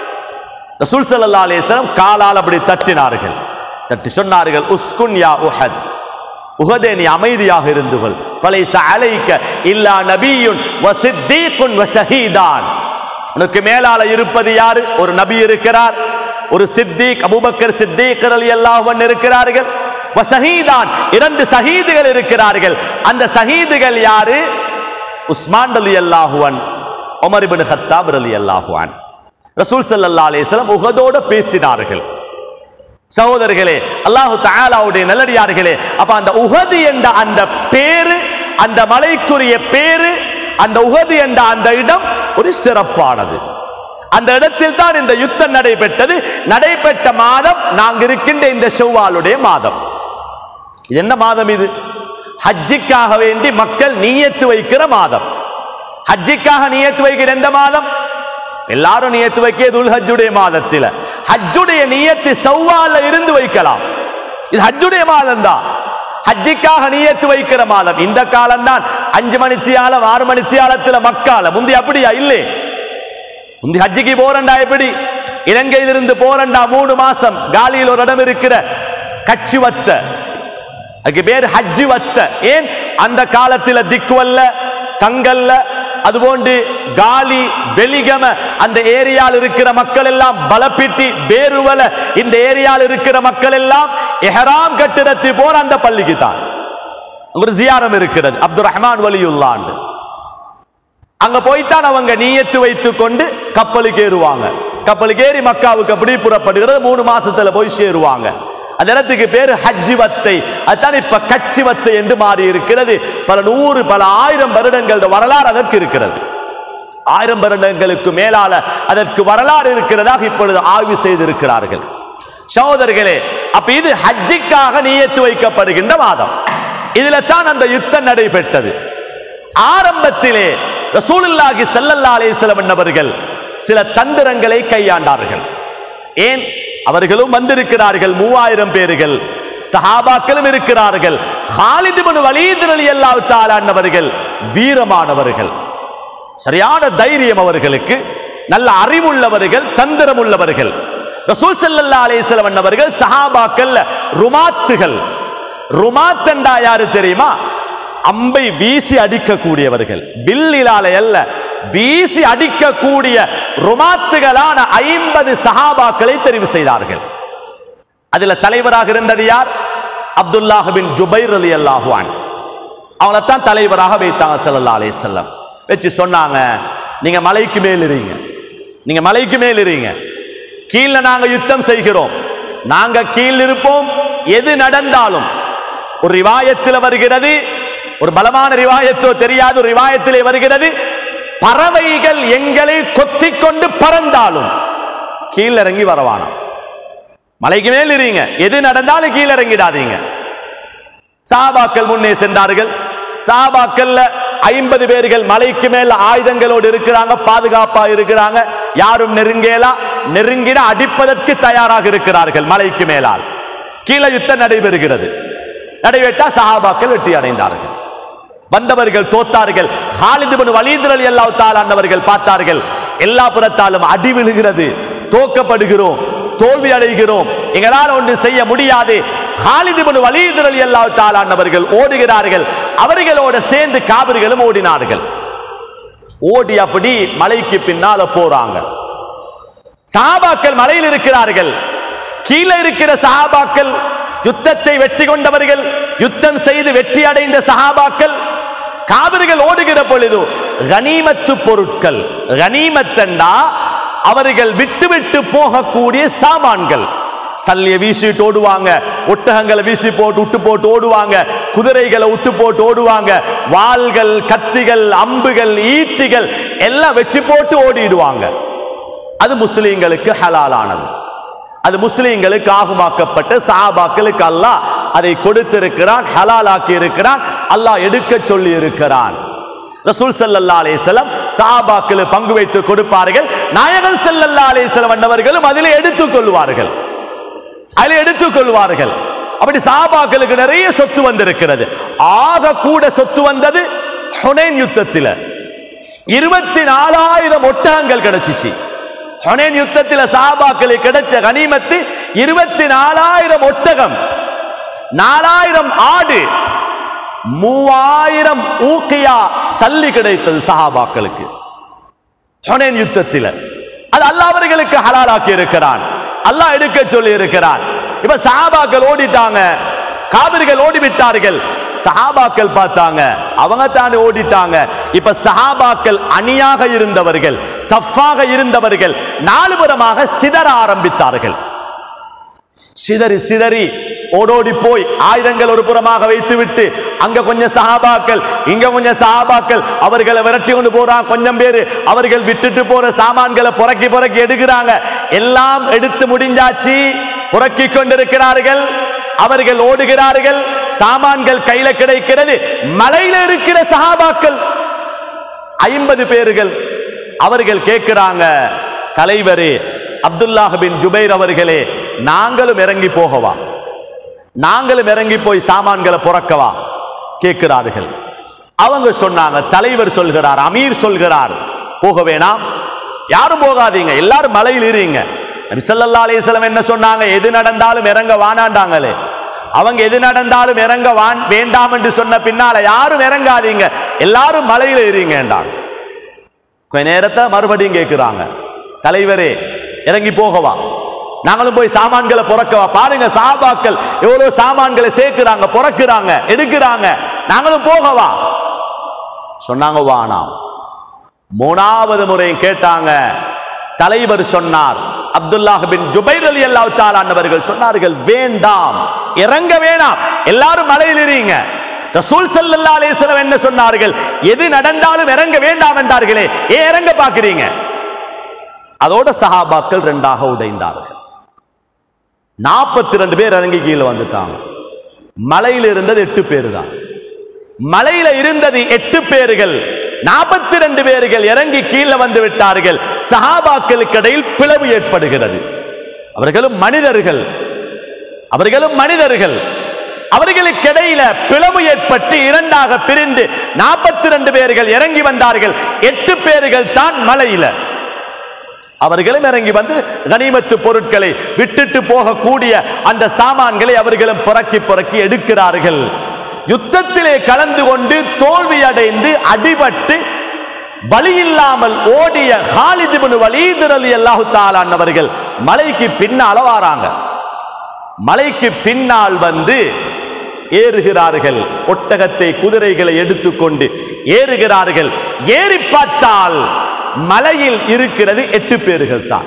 ரசூல் ஸல்லல்லாஹு அலைஹி வஸல்லம் காலால் அப்படி தட்டினார்கள் தட்டி சொன்னார்கள் உஸ்குன் யா உஹத் உஹதே நீ அமைதியாக இருந்து கொள் ஃபலைஸ அலைக்க இல்லா நபியுன் வ சித்தீக்குன் வ ஷஹீதான் உனக்கு மேலால இருப்பது யாரு ஒரு நபி இருக்கிறார் ஒரு சித்திக் அபூபக்கர் சித்திக் ரலியல்லாஹு அன்ஹு இருக்கிறார்கள் வ ஷஹீதான் இரண்டு ஷஹீதுகள் இருக்கிறார்கள் அந்த ஷஹீதுகள் யாரு உஸ்மான் ரலியல்லாஹு அன் உமர் இப்னு கத்தாப் ரலியல்லாஹு அன் ரசூல் ஸல்லல்லாஹு அலைஹி வஸல்லம் உஹதோட பேசினார்கள் சகோதரர்களே அல்லாஹு தஆலாவுடைய நல்லடியார்களே அப்ப அந்த உஹது என்ற அந்த பேரு அந்த மலைக்குரிய பேரு அந்த உஹது என்ற அந்த இடம் ஒரு சிறப்பானது அந்த இடத்தில் தான் இந்த யுத்தம் நடைபெற்றது நடைபெற்ற மாதம் நாங்க இருக்கின்ற இந்த செவ்வாலுடைய மாதம் இது என்ன மாதம் இது ஹஜ்ஜிக்காக வேண்டி மக்கள் நியத்து வைக்கிற மாதம் ஹஜ்ஜிக்காக நியத்து வைக்கிற எந்த மாதம் எல்லாரும் நியத்து வைக்க துல்ஹஜ்ஜுடைய மாதத்தில் ஹஜ்ஜுடைய நியத்து சவ்வால இருந்து வைக்கலாம் இது ஹஜ்ஜுடைய மாதம் தான் ஹஜ்ஜிக்காக நியத்து வைக்கிற மாதம் இந்த காலம் தான் அஞ்சு மணித்தியாலம் ஆறு மணித்தியாலத்துல மக்கால முந்தி அப்படியா இல்லை முந்தி ஹஜ்ஜிக்கு போறண்டா எப்படி இலங்கையிலிருந்து போறண்டா மூணு மாசம் காலியில் ஒரு இடம் இருக்கிற கச்சுவத்த அதுக்கு பேர் ஹஜ்ஜி வத்த ஏன் அந்த காலத்துல திக்குவல்ல தங்கல்ல அதுபோன்று காலி வெலிகம அந்த ஏரியாவில் இருக்கிற மக்கள் எல்லாம் பலப்பிட்டி பேருவல இந்த ஏரியாவில் இருக்கிற மக்கள் எல்லாம் எஹராம் கட்டிடத்து போற அந்த பள்ளிக்கு தான் ஒரு ஜியாரம் இருக்கிறது அப்துல் ரஹ்மான் வலியுல்லாண்டு அங்க போய்த்தான் அவங்க நீயத்து வைத்துக் கொண்டு கப்பலுக்கு ஏறுவாங்க கப்பலுக்கு ஏறி மக்காவுக்கு அப்படி புறப்படுகிறது மூணு மாசத்துல போய் சேருவாங்க அந்த இடத்துக்கு பேரு ஹஜ்ஜி வத்தை அதுதான் இப்ப கச்சி வத்தை என்று மாறி இருக்கிறது பல நூறு பல ஆயிரம் வருடங்கள் வரலாறு அதற்கு இருக்கிறது ஆயிரம் வருடங்களுக்கு மேலால அதற்கு வரலாறு இருக்கிறதாக இப்பொழுது ஆய்வு செய்திருக்கிறார்கள் சகோதரர்களே அப்ப இது ஹஜ்ஜிக்காக நியத்து வைக்கப்படுகின்ற மாதம் இதுல தான் அந்த யுத்தம் நடைபெற்றது ஆரம்பத்திலே ரசூலுல்லாஹி ஸல்லல்லாஹு அலைஹி வஸல்லம் என்பவர்கள் சில தந்திரங்களை கையாண்டார்கள் ஏன் அவர்களும் வந்திருக்கிறார்கள் மூவாயிரம் பேர்கள் சஹாபாக்களும் இருக்கிறார்கள் ஹாலித் இப்னு வலீத் ரலியல்லாஹு தஆலா அன்னவர்கள் வீரமானவர்கள் சரியான தைரியம் அவர்களுக்கு நல்ல அறிவுள்ளவர்கள் தந்திரம் உள்ளவர்கள் ரசூல் ஸல்லல்லாஹு அலைஹி வஸல்லம் அன்னவர்கள் சஹாபாக்கள் ருமாத்துகள் ருமாத் என்றா யாரு தெரியுமா அம்பை வீசி அடிக்கக்கூடியவர்கள் பில்லிலால அல்ல வீசி அடிக்கக்கூடிய ருமாத்துகளான ஐம்பது சஹாபாக்களை தெரிவு செய்தார்கள் அதுல தலைவராக இருந்தது யார் அப்துல்லாஹ் பின் ஜுபைர் அலி அல்லாஹுவான் அவங்களத்தான் தலைவராக வைத்தாங்க ஸல்லல்லாஹு அலைஹி வஸல்லம் வச்சு சொன்னாங்க நீங்க மலைக்கு மேல் இருங்க நீங்க மலைக்கு மேல் இருங்க கீழே நாங்க யுத்தம் செய்கிறோம் நாங்க கீழ் இருப்போம் எது நடந்தாலும் ஒரு ரிவாயத்தில் வருகிறது ஒரு பலமான ரிவாயத்தோ தெரியாத ஒரு ரிவாயத்திலே வருகிறது பறவைகள் எங்களை கொத்திக் கொண்டு பறந்தாலும் கீழ் இறங்கி வரவானாம் மலைக்கு மேல் இருங்க எது நடந்தாலும் கீழ் இறங்கிடாதீங்க சாபாக்கள் முன்னே சென்றார்கள் சாபாக்கள்ல ஐம்பது பேர்கள் மலைக்கு மேல ஆயுதங்களோடு இருக்கிறாங்க பாதுகாப்பா இருக்கிறாங்க யாரும் நெருங்கேலா நெருங்கிட அடிப்பதற்கு தயாராக இருக்கிறார்கள் மலைக்கு மேலால் கீழே யுத்தம் நடைபெறுகிறது நடைபெற்றா சஹாபாக்கள் வெற்றி அடைந்தார்கள் வந்தவர்கள் தோத்தார்கள் ஹாலிது பின் வலீத் ரலியல்லாஹு தஆலா அன்னவர்கள் பார்த்தார்கள் எல்லா புறத்தாலும் அடி விழுகிறது தோக்கப்படுகிறோம் தோல்வி அடைகிறோம் எங்களால் ஒன்று செய்ய முடியாது ஹாலிது பின் வலீத் ரலியல்லாஹு தஆலா அன்னவர்கள் ஓடுகிறார்கள் அவர்களோட சேர்ந்து காபிர்களும் ஓடினார்கள் ஓடி அப்படி மலைக்கு பின்னால போறாங்க சஹாபாக்கள் மலையில் இருக்கிறார்கள் கீழே இருக்கிற சஹாபாக்கள் யுத்தத்தை வெற்றி கொண்டவர்கள் யுத்தம் செய்து வெற்றி அடைந்த சஹாபாக்கள் காவிர்கள் ஓடுகிற பொழுது கனிமத்து பொருட்கள் கனிமத்தண்டா அவர்கள் விட்டு விட்டு போகக்கூடிய சாமான்கள் சல்லிய வீசிட்டு ஓடுவாங்க ஒட்டகங்களை வீசி போட்டு விட்டு போட்டு ஓடுவாங்க குதிரைகளை விட்டு போட்டு ஓடுவாங்க வாள்கள் கத்திகள் அம்புகள் ஈட்டிகள் எல்லாம் வச்சு போட்டு ஓடிடுவாங்க அது முஸ்லிம்களுக்கு ஹலாலானது அது முஸ்லிம்களுக்கு ஆகுமாக்கப்பட்ட சஹாபாக்களுக்கு அல்லாஹ் அதை கொடுத்திருக்கிறான் ஹலாலாக்கி இருக்கிறான் அல்லாஹ் எடுக்க சொல்லி இருக்கிறான் ரசூல் ஸல்லல்லாஹு அலைஹி வஸல்லம் சஹாபாக்களுக்கு பங்கு வைத்து கொடுப்பார்கள் நாயகன் ஸல்லல்லாஹு அலைஹி வஸல்லம் அன்னவர்களும் அதிலே எடுத்துக் கொள்வார்கள் அதில் எடுத்துக் கொள்வார்கள் அப்படி சஹாபாக்களுக்கு நிறைய சொத்து வந்திருக்கிறது ஆக கூட சொத்து வந்தது ஹுனைன் யுத்தத்தில் இருபத்தி நாலாயிரம் ஒட்டகங்கள் கிடைச்சிச்சு ஹுனைன் யுத்தத்தில் சஹாபாக்களுக்கு கிடைச்ச கனிமத்து இருபத்தி நாலாயிரம் ஒட்டகம் நாலாயிரம் ஆடு மூவாயிரம் ஊக்கியா சல்லி கிடைத்தது சஹாபாக்களுக்கு ஹுனைன் யுத்தத்தில் அது அல்லாஹ் அவர்களுக்கு ஹலாலாக்கி இருக்கிறான் அல்லாஹ் எடுக்க சொல்லி இருக்கிறான் இப்ப சஹாபாக்கள் ஓடிட்டாங்க காவிர்கள் ஓடி விட்டார்கள் சஹாபாக்கள் பார்த்தாங்க அவங்க தானே ஓடிட்டாங்க இப்ப சஹாபாக்கள் அணியாக இருந்தவர்கள் சஃபாக இருந்தவர்கள் நாலு புறமாக சிதற ஆரம்பித்தார்கள் சிதறி சிதறி ஓடோடி போய் ஆயுதங்கள் ஒரு புறமாக வைத்துவிட்டு அங்க கொஞ்சம் சஹாபாக்கள் இங்க கொஞ்சம் சஹாபாக்கள் அவர்களை விரட்டி கொண்டு போறாங்க கொஞ்சம் பேரு அவர்கள் விட்டுட்டு போற சாமான்களை புறக்கி புறக்கி எடுக்கிறாங்க எல்லாம் எடுத்து முடிஞ்சாச்சு புறக்கி கொண்டிருக்கிறார்கள் அவர்கள் ஓடுகிறார்கள் சாமான்கள் கையில கிடைக்கிறது மலையில இருக்கிற சஹாபாக்கள் ஐம்பது பேர்கள் அவர்கள் கேட்கிறாங்க தலைவரே அப்துல்லாஹ் பின் ஜுபைர் அவர்களே நாங்களும் இறங்கி போகவா நாங்களும் இறங்கி போய் சாமான்களை புறக்கவா கேட்கிறார்கள் அவங்க சொன்னாங்க தலைவர் சொல்கிறார் அமீர் சொல்கிறார் போக வேணாம் யாரும் போகாதீங்க எல்லாரும் மலையில் இருங்க நபி ஸல்லல்லாஹு அலைஹி வஸல்லம் என்ன சொன்னாங்க எது நடந்தாலும் இறங்க வானாண்டாங்களே அவங்க எது நடந்தாலும் இறங்க வான் வேண்டாம் என்று சொன்ன பின்னால யாரும் இறங்காதீங்க எல்லாரும் மலையில இருங்கன்றாங்க கொஞ்ச நேரத்தை மறுபடியும் கேட்கிறாங்க தலைவரே இறங்கி போகவா நாங்களும் போய் சாமான்களை புறக்கவா பாருங்க சாபாக்கள் எவ்வளவு சாமான்களை சேர்க்கிறாங்க புறக்குறாங்க எடுக்கிறாங்க நாங்களும் போகவா சொன்னாங்க வானாம் மூணாவது முறையும் கேட்டாங்க தலைவர் சொன்னார் அப்துல்லாஹ் பின் ஜுபைர் அலி அல்லாஹ் தாலானவர்கள் சொன்னார்கள் வேண்டாம் இறங்க வேணாம் எல்லாரும் மலையில் இருங்க ரசூல் ஸல்லல்லாஹு அலைஹி வஸல்லம் என்ன சொன்னார்கள் எது நடந்தாலும் இறங்க வேண்டாம் என்றார்களே ஏன் இறங்க பார்க்கிறீங்க அதோட சஹாபாக்கள் ரெண்டாக உடைந்தார்கள் நாற்பத்தி ரெண்டு பேர் இறங்கி கீழே வந்துட்டாங்க மலையில் இருந்தது எட்டு பேர் தான் மலையில இருந்தது எட்டு பேர்கள் நாற்பத்தி ரெண்டு பேர்கள் இறங்கி கீழே வந்து விட்டார்கள் சஹாபாக்களுக்கு இடையில் பிளவு ஏற்படுகிறது அவர்களும் மனிதர்கள் அவர்களும் மனிதர்கள் அவர்களுக்கு இடையில பிளவு ஏற்பட்டு இரண்டாக பிரிந்து நாற்பத்தி ரெண்டு பேர்கள் இறங்கி வந்தார்கள் எட்டு பேர்கள் தான் மலையில அவர்களும் இறங்கி வந்து கனிமத்து பொருட்களை விட்டுட்டு போகக்கூடிய அந்த சாமான்களை அவர்களும் புறக்கி புறக்கி எடுக்கிறார்கள் யுத்தத்திலே கலந்து கொண்டு தோல்வி அடைந்து அடிபட்டு வழியில்லாமல் ஓடிய ஹாலித் இப்னு வலீத் ரலியல்லாஹு தஆலா அன்னவர்கள் மலைக்கு பின்னால வாராங்க மலைக்கு பின்னால் வந்து ஏறுகிறார்கள் ஒட்டகத்தை குதிரைகளை எடுத்துக்கொண்டு ஏறுகிறார்கள் ஏறி பார்த்தால் மலையில் இருக்கிறது எட்டு பேர்கள் தான்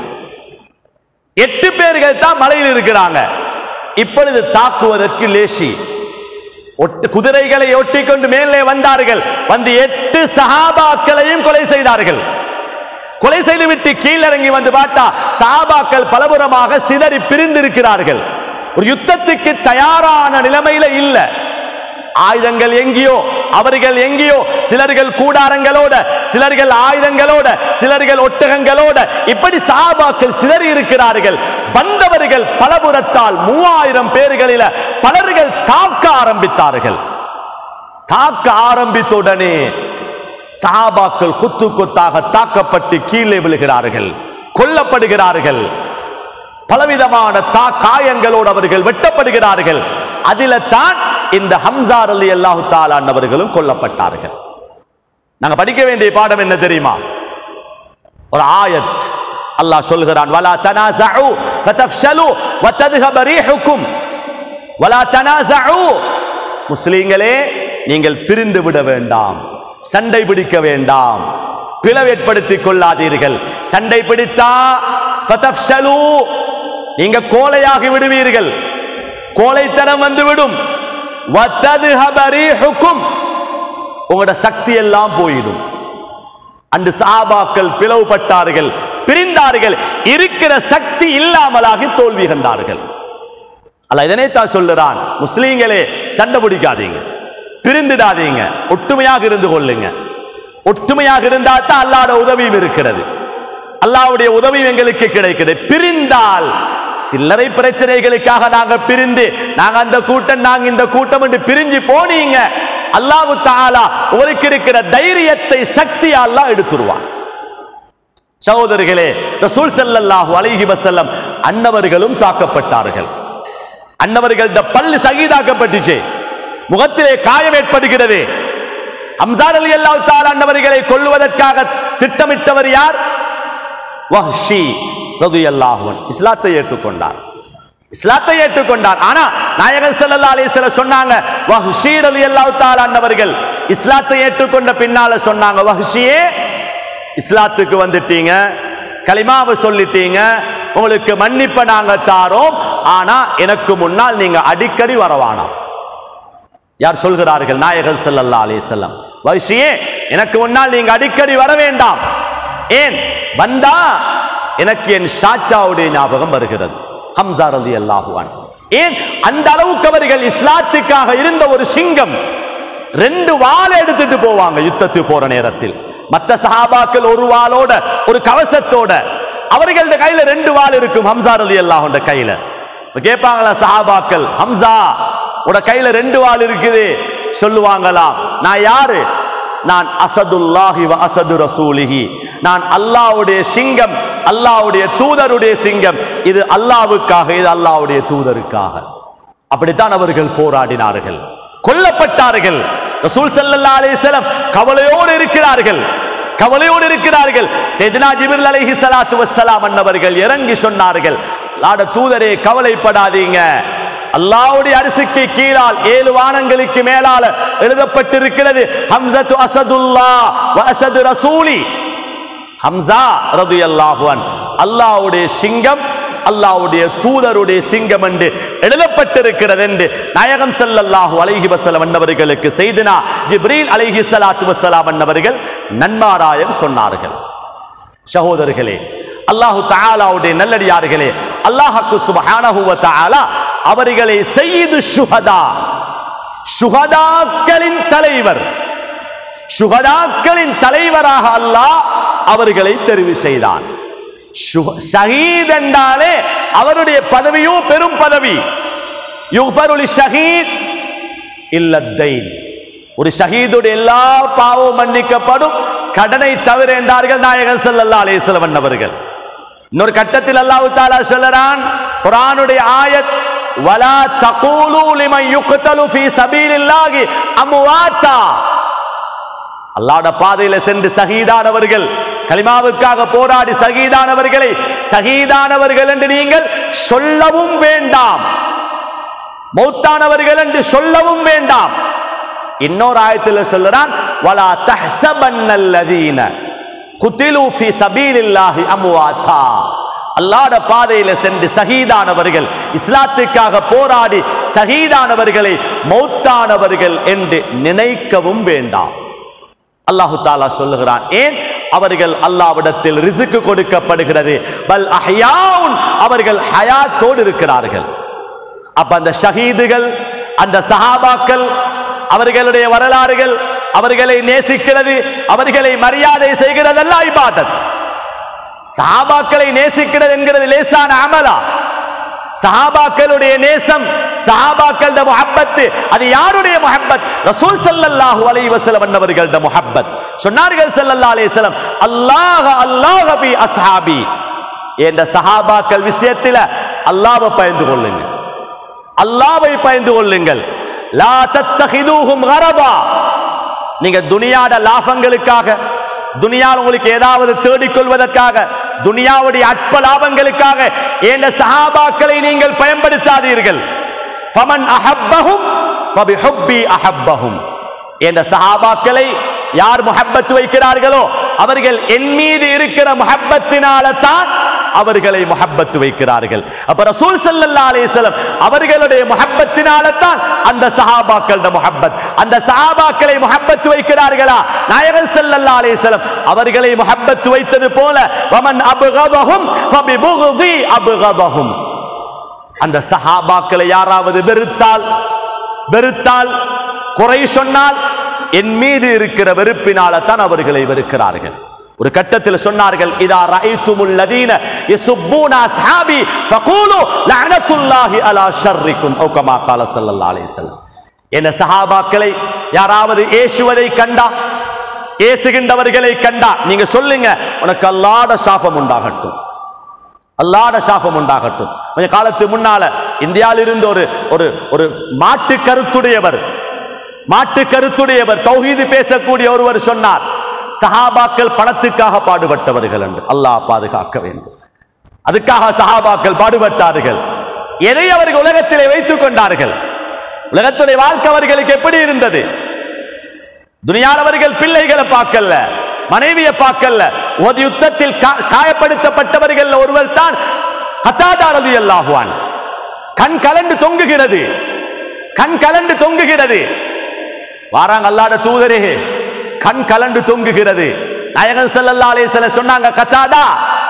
எட்டு பேர்கள் தான் மலையில் இருக்கிறாங்க இப்பொழுது தாக்குவதற்கு லேசி ஒட்டு குதிரைகளை ஒட்டி கொண்டு மேலே வந்தார்கள் வந்து எட்டு சஹாபாக்களையும் கொலை செய்தார்கள் கொலை செய்துவிட்டு கீழிறங்கி வந்து பார்த்தா சஹாபாக்கள் பலபுறமாக சிதறி பிரிந்திருக்கிறார்கள் ஒரு யுத்தத்துக்கு தயாரான நிலைமையில இல்ல ஆயுதங்கள் எங்கேயோ அவர்கள் எங்கேயோ சிலர்கள் கூடாரங்களோட சிலர்கள் ஆயுதங்களோட சிலர்கள் ஒட்டகங்களோட இப்படி சஹாபாக்கள் சிதறி இருக்கிறார்கள் வந்தவர்கள் பலபுறத்தால் மூவாயிரம் பேர்களில பலர்கள் தாக்க ஆரம்பித்தார்கள் தாக்க ஆரம்பித்த உடனே சஹாபாக்கள் குத்து குத்தாக தாக்கப்பட்டு கீழே விழுகிறார்கள் கொல்லப்படுகிறார்கள் பலவிதமான தா காயங்களோடு அவர்கள் வெட்டப்படுகிறார்கள் அதில தான் இந்த ஹம்சார் அலி அல்லாஹு தாலான் அவர்களும் கொல்லப்பட்டார்கள் நாங்க படிக்க வேண்டிய பாடம் என்ன தெரியுமா ஒரு ஆயத் அல்லாஹ் சொல்கிறான் வலா தனாசஉ ஃபதஃப்ஷலு வதذهب ரீஹுக்கும் வலா தனாசஉ முஸ்லிம்களே நீங்கள் பிரிந்து விட வேண்டாம் சண்டை பிடிக்க வேண்டாம் பிளவேற்படுத்திக் கொள்ளாதீர்கள் சண்டை பிடித்தா ஃபதஃப்ஷலு நீங்க கோலையாகி விடுவீர்கள் கோலைத்தனம் வந்துவிடும் வதذهب ரீஹுக்கும் உங்களோட சக்தி எல்லாம் போயிடும் அன்று சாபாக்கள் பிளவுபட்டார்கள் பிரிந்தார்கள் இருக்கிற சக்தி இல்லாமலாகி தோல்வி கண்டார்கள் அல்ல இதனைத்தான் சொல்லுறான் முஸ்லீம்களே சண்டை பிடிக்காதீங்க பிரிந்துடாதீங்க ஒற்றுமையாக இருந்து கொள்ளுங்க ஒற்றுமையாக இருந்தா தான் அல்லாட உதவியும் இருக்கிறது அல்லாவுடைய உதவியும் எங்களுக்கு கிடைக்கிறது பிரிந்தால் சில்லறை பிரச்சனைகளுக்காக நாங்க பிரிந்து நாங்க அந்த கூட்டம் நாங்க இந்த கூட்டம் என்று பிரிஞ்சு போனீங்க அல்லாஹு தாலா உங்களுக்கு இருக்கிற தைரியத்தை சக்தி அல்லாஹ் எடுத்துருவான் சகோதரர்களே ரசூல் ஸல்லல்லாஹு அலைஹி வஸல்லம் அன்னவர்களும் தாக்கப்பட்டார்கள் அன்னவர்கள்ட பல்லு சகிதாக்கப்பட்டுச்சு முகத்திலே காயம் ஏற்படுகிறது அம்சார் அலி அல்லாஹ் தாலா அன்னவர்களை கொல்லுவதற்காக திட்டமிட்டவர் யார் வஹ்ஷி ரலியல்லாஹு அன்ஹு இஸ்லாத்தை ஏற்றுக்கொண்டார் இஸ்லாத்தை ஏற்றுக்கொண்டார் ஆனா நாயகர் ஸல்லல்லாஹு அலைஹி வஸல்லம் சொன்னாங்க வஹ்ஷி ரலியல்லாஹு தஆலா அன்னவர்கள் இஸ்லாத்தை ஏற்றுக்கொண்ட பின்னால சொன்னாங்க வஹ்ஷியே இஸ்லாத்துக்கு வந்துட்டீங்க கலிமாவை சொல்லிட்டீங்க உங்களுக்கு மன்னிப்பை நாங்க தாரோம் ஆனா எனக்கு முன்னால் நீங்க அடிக்கடி வரவானாம் யார் சொல்கிறார்கள் நாயகர் ஸல்லல்லாஹு அலைஹி வஸல்லம் வஹ்ஷியே எனக்கு முன்னால் நீங்க அடிக்கடி வர வேண்டாம் ஏன் வந்தா எனக்கு என் ஷாச்சாவுடைய ஞாபகம் வருகிறது ஹம்சா ரலி அல்லாஹுவான் ஏன் அந்த அளவுக்கு அவர்கள் இஸ்லாத்துக்காக இருந்த ஒரு சிங்கம் ரெண்டு வாளை எடுத்துட்டு போவாங்க யுத்தத்துக்கு போற நேரத்தில் மத்த சஹாபாக்கள் ஒரு வாளோட ஒரு கவசத்தோட அவர்களோட கையில ரெண்டு வாள் இருக்கும் ஹம்சா ரலி அல்லாஹுடைய கையில இப்ப கேட்பாங்களா சஹாபாக்கள் ஹம்சா உட கையில ரெண்டு வாள் இருக்குது சொல்லுவாங்களாம் நான் யாரு நான் அசதுல்லாஹி வ அசது ரசூலிஹி நான் அல்லாஹ்வுடைய சிங்கம் அல்லாஹ்வுடைய தூதருடைய சிங்கம் இது அல்லாஹ்வுக்காக இது அல்லாஹ்வுடைய தூதருக்காக அப்படித்தான் அவர்கள் போராடினார்கள் கொல்லப்பட்டார்கள் ரசூல் ஸல்லல்லாஹு அலைஹி வஸல்லம் கவலையோடு இருக்கிறார்கள் கவலையோடு இருக்கிறார்கள் செதினா ஜிபிரில் அலைஹி ஸலாத்து வஸ்ஸலாம் அன்னவர்கள் இறங்கி சொன்னார்கள் லாட தூதரே கவலைப்படாதீங்க அல்லாஹ்வுடைய அரிசிக்கு கீழால் ஏழு வானங்களுக்கு மேலால எழுதப்பட்டிருக்கிறது ஹம்சத்து அசதுல்லா வ அசது ரசூலி ஹம்சா ரலியல்லாஹு அன் அல்லாஹ்வுடைய சிங்கம் அல்லாஹ்வுடைய தூதருடைய சிங்கம் என்று எழுதப்பட்டிருக்கிறது என்று நாயகம் ஸல்லல்லாஹு அலைஹி வஸல்லம் அன்னவர்களுக்கு செய்தினா ஜிப்ரீல் அலைஹி ஸலாத்து வஸ்ஸலாம் அன்னவர்கள் நன்மாராயம் சொன்னார்கள் சகோதரர்களே அல்லாஹு தஆலாவுடைய நல்லடியார்களே அல்லாஹ்க்கு சுப்ஹானஹு வ தஆலா அவர்களை சையீது ஷுஹதா ஷுஹதாக்களின் தலைவர் ஷுஹதாக்களின் தலைவராக அல்லாஹ் அவர்களை தெரிவு செய்தான் ஷுஹ- ஷஹீத் என்றாலே அவருடைய பதவியோ பெரும் பதவி யுஃபருலி ஷஹீத் இல்லத்தைன் ஒரு ஷஹீதுடைய எல்லா பாவமும் மன்னிக்கப்படும் கடனை தவிர என்றார்கள் நாயகன் ஸல்லல்லாஹு அலைஹி வஸல்லம் அவர்கள் இன்னொரு கட்டத்தில் அல்லாஹ் தஆலா சொல்றான் குர்ஆனுடைய ஆயத் வலா தகூலு லிமன் யுக்தலு ஃபீ சபீலில்லாஹி அம்வாத்தா அல்லாஹ்வுடைய பாதையில சென்று சஹீதானவர்கள் கலிமாவுக்காக போராடி சஹீதானவர்களை சஹீதானவர்கள் என்று நீங்கள் சொல்லவும் வேண்டாம் மௌத்தானவர்கள் என்று சொல்லவும் வேண்டாம் இன்னொரு ஆயத்தில் சொல்லுறான் வலா தஹ்சபன்னல்லதீன குத்திலு ஃபி சபீலில்லாஹி அம்வாத்தா அல்லாஹ்ட பாதையில சென்று சஹீதானவர்கள் இஸ்லாத்துக்காக போராடி சஹீதானவர்களை மௌத்தானவர்கள் என்று நினைக்கவும் வேண்டாம் அல்லாஹு தாலா சொல்லுகிறான் ஏன் அவர்கள் அல்லாவிடத்தில் ரிசுக்கு கொடுக்கப்படுகிறது பல் அஹ்யாவுன் அவர்கள் ஹயாத்தோடு இருக்கிறார்கள் அப்ப அந்த ஷஹீதுகள் அந்த சஹாபாக்கள் அவர்களுடைய வரலாறுகள் அவர்களை நேசிக்கிறது அவர்களை மரியாதை செய்கிறதெல்லாம் இபாதத் சஹாபாக்களை நேசிக்கிறது என்கிறது லேசான அமலா சஹாபாக்களுடைய நேசம் சஹாபாக்களோட முஹப்பத் அது யாருடைய முஹப்பத் ரசூல் ஸல்லல்லாஹு அலைஹி வஸல்லம் அன்னவர்களோட முஹப்பத் சொன்னார்கள் ஸல்லல்லாஹு அலைஹி வஸல்லம் அல்லாஹ் அல்லாஹ் ஃபி அஸ்ஹாபி என்ற சஹாபாக்கள் விஷயத்தில் அல்லாஹ்வை பயந்து கொள்ளுங்க அல்லாஹ்வை பயந்து கொள்ளுங்கள் லா தத்தஹிதூஹும் கரபா நீங்க துனியாட லாபங்களுக்காக துனியாவில் உங்களுக்கு ஏதாவது தேடிக் கொள்வதற்காக துனியாவுடைய அற்ப லாபங்களுக்காக என்ற சஹாபாக்களை நீங்கள் பயன்படுத்தாதீர்கள் ஃபமன் அஹப்பஹும் ஃபபிஹுப்பி அஹப்பஹும் என்ற சஹாபாக்களை யார் முஹப்பத் வைக்கிறார்களோ அவர்கள் என் மீது இருக்கிற முஹப்பத்தினால தான் அவர்களை முஹப்பத் வைக்கிறார்கள் அப்ப ரசூல் ஸல்லல்லாஹு அலைஹி வஸல்லம் அவர்களுடைய முஹப்பத்தினால தான் அந்த சஹாபாக்களோட முஹப்பத் அந்த சஹாபாக்களை முஹப்பத் வைக்கிறார்களா நாயகர் ஸல்லல்லாஹு அலைஹி வஸல்லம் அவர்களை முஹப்பத் வைத்தது போல வமன் அப்கதஹும் ஃபபிபுக்தி அப்கதஹும் அந்த சஹாபாக்களை யாராவது வெறுத்தால் வெறுத்தால் குறை சொன்னால் என் மீது இருக்கிற வெறுப்பினால தான் அவர்களை வெறுக்கிறார்கள் ஒரு கட்டத்தில் சொன்னார்கள் இதா ரஐத்துமுல் லதீன யசுப்பூன அஸ்ஹாபி ஃபகூலு லஅனத்துல்லாஹி அலா ஷர்ரிக்கும் ஓ கமா கால ஸல்லல்லாஹு அலைஹி வஸல்லம் என்ன சஹாபாக்களை யாராவது ஏசுவதை கண்டா ஏசுகின்றவர்களை கண்டா நீங்க சொல்லுங்க உனக்கு அல்லாட சாபம் உண்டாகட்டும் அல்லாட சாபம் உண்டாகட்டும் கொஞ்ச காலத்துக்கு முன்னால இந்தியாவில் இருந்து ஒரு ஒரு ஒரு மாட்டு கருத்துடையவர் மாட்டு கருத்துடையவர் தௌஹீது பேசக்கூடிய ஒருவர் சொன்னார் சஹாபாக்கள் பணத்துக்காக பாடுபட்டவர்கள் என்று அல்லாஹ் பாதுகாக்க வேண்டும் அதுக்காக சஹாபாக்கள் பாடுபட்டார்கள் எதை அவர்கள் உலகத்திலே வைத்துக் கொண்டார்கள் உலகத்துடைய வாழ்க்கை அவர்களுக்கு எப்படி இருந்தது துனியானவர்கள் பிள்ளைகளை பார்க்கல மனைவியை பார்க்கல ஒரு யுத்தத்தில் கா- காயப்படுத்தப்பட்டவர்கள் ஒருவர் தான் கத்தாதாரதி அல்லாஹுவான் கண் கலண்டு தொங்குகிறது கண் கலண்டு தொங்குகிறது வாராங்க அல்லாட தூதரே கண் கலண்டு தொங்குகிறது நாயகன் ஸல்லல்லாஹு அலைஹி வஸல்லம் சொன்னாங்க கத்தாதா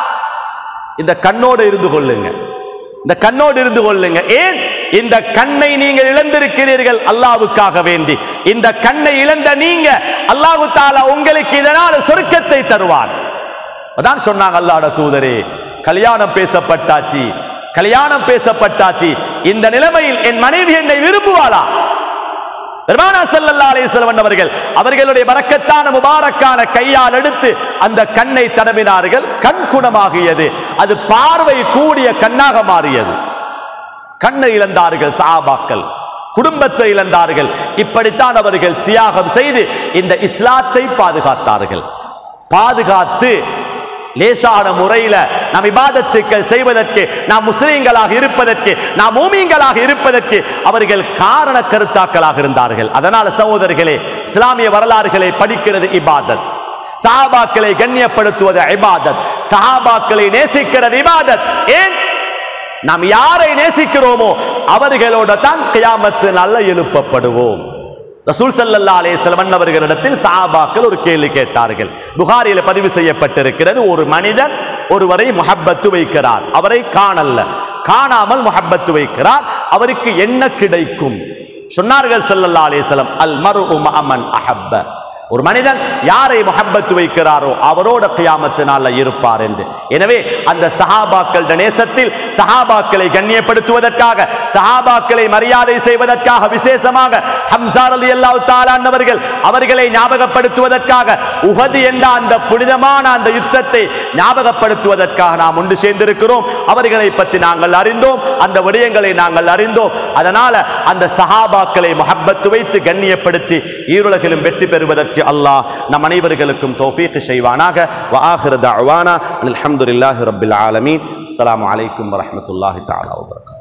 இந்த கண்ணோடு இருந்து கொள்ளுங்க இந்த கண்ணோடு இருந்து கொள்ளுங்க ஏன் இந்த கண்ணை நீங்கள் இழந்திருக்கிறீர்கள் அல்லாஹ்வுக்காக வேண்டி இந்த கண்ணை இழந்த நீங்க அல்லாஹு தாலா உங்களுக்கு இதனால் சொர்க்கத்தை தருவான் அதான் சொன்னாங்க அல்லாஹ்ட தூதரே கல்யாணம் பேசப்பட்டாச்சு கல்யாணம் பேசப்பட்டாச்சு இந்த நிலைமையில் என் மனைவி என்னை விரும்புவாளா பெருமானா ஸல்லல்லாஹு அலைஹி வஸல்லம் அவர்கள் அவர்களுடைய பரக்கத்தான முபாரக்கான கையால் எடுத்து அந்த கண்ணை தடவினார்கள் கண் குணமாகியது அது பார்வை கூடிய கண்ணாக மாறியது கண்ணை இழந்தார்கள் சஹாபாக்கள் குடும்பத்தை இழந்தார்கள் இப்படித்தான் அவர்கள் தியாகம் செய்து இந்த இஸ்லாத்தை பாதுகாத்தார்கள் பாதுகாத்து லேசான முறையில நாம் இபாதத்துக்கள் செய்வதற்கு நாம் முஸ்லீம்களாக இருப்பதற்கு நாம் மூமியங்களாக இருப்பதற்கு அவர்கள் காரண கருத்தாக்களாக இருந்தார்கள் அதனால சகோதரர்களே இஸ்லாமிய வரலாறுகளை படிக்கிறது இபாதத் சஹாபாக்களை கண்ணியப்படுத்துவது இபாதத் சஹாபாக்களை நேசிக்கிறது இபாதத் ஏன் நாம் யாரை நேசிக்கிறோமோ அவர்களோட தான் கியாமத்து நல்ல எழுப்பப்படுவோம் ரசூல் ஸல்லல்லாஹு அலைஹி வஸல்லம் அவர்களிடத்தில் சஹாபாக்கள் ஒரு கேள்வி கேட்டார்கள் புகாரியில பதிவு செய்யப்பட்டிருக்கிறது ஒரு மனிதன் ஒருவரை முஹப்பத்து வைக்கிறார் அவரை காணல்ல காணாமல் முஹப்பத்து வைக்கிறார் அவருக்கு என்ன கிடைக்கும் சொன்னார்கள் ஸல்லல்லாஹு அலைஹி வஸல்லம் அல் மர்உ மஅமன் அஹப்ப ஒரு மனிதன் யாரை முஹப்பத்து வைக்கிறாரோ அவரோட கியாமத்து நாள்ல இருப்பார் என்று எனவே அந்த சஹாபாக்கள் நேசத்தில் சஹாபாக்களை கண்ணியப்படுத்துவதற்காக சஹாபாக்களை மரியாதை செய்வதற்காக விசேஷமாக ஹம்சா ரலியல்லாஹு தஆலா அன்னவர்கள் அவர்களை ஞாபகப்படுத்துவதற்காக உஹது என்ற அந்த புனிதமான அந்த யுத்தத்தை ஞாபகப்படுத்துவதற்காக நாம் ஒன்று சேர்ந்திருக்கிறோம் அவர்களை பற்றி நாங்கள் அறிந்தோம் அந்த விடயங்களை நாங்கள் அறிந்தோம் அதனால அந்த சஹாபாக்களை முஹப்பத்து வைத்து கண்ணியப்படுத்தி ஈருலகிலும் வெற்றி பெறுவதற்கு அல்லாஹ் நம் அனைவர்களுக்கும் தௌஃபீக் செய்வானாக வஆஹிரு தஅவானா அல்ஹம்துலில்லாஹி ரப்பில் ஆலமீன் அஸ்ஸலாமு அலைக்கும் வரஹ்மத்துல்லாஹி தஆலா வபரகாத்துஹு